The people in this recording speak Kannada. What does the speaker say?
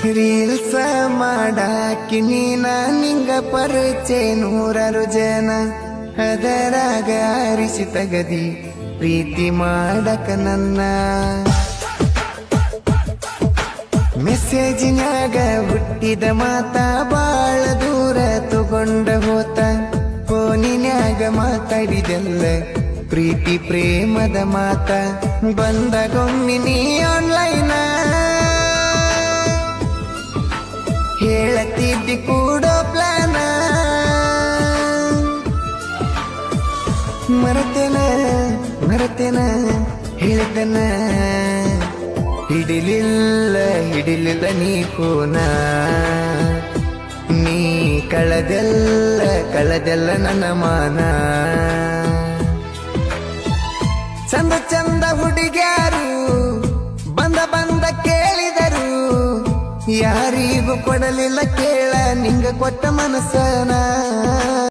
ರೀಲ್ಸ ಮಾಡಾಕಿ ನೀನ ನಿಂಗ ಪರಿಚಯ ನೂರಾರು ಜನ ಅದರಾಗ ಆರಿಸಿ ತಗದಿ ಪ್ರೀತಿ ಮಾಡಕ ನನ್ನ ಮೆಸೇಜಿನ್ಯಾಗ ಹುಟ್ಟಿದ ಮಾತ ಬಾಳ ದೂರ ತಗೊಂಡ ಹೋತ ಫೋನಿನ್ಯಾಗ ಮಾತಾಡಿದೆಲ್ಲ ಪ್ರೀತಿ ಪ್ರೇಮದ ಮಾತ ಬಂದಗೊಮ್ಮಿ ನೀ ಆನ್ಲೈನ ಹೇಳತಿದ್ದಿ ಕೂಡೋ ಪ್ಲಾನ ಮರತೇನ ಮರತೇನ ಹೇಳಿದನ ಹಿಡಿಲಿಲ್ಲ ಹಿಡಿಲಿಲ್ಲ ನೀ ಕೂನ ನೀ ಕಳದೆಲ್ಲ ಕಳದೆಲ್ಲ ನನ್ನ ಮಾನ ಚಂದ ಚಂದ ಹುಡುಗ್ಯಾರು ಬಂದ ಬಂದ ಕೇಳಿದರು ಯಾರಿಗೂ ಕೊಡಲಿಲ್ಲ ಕೇಳ ನಿಂಗ ಕೊಟ್ಟ ಮನಸ್ಸನ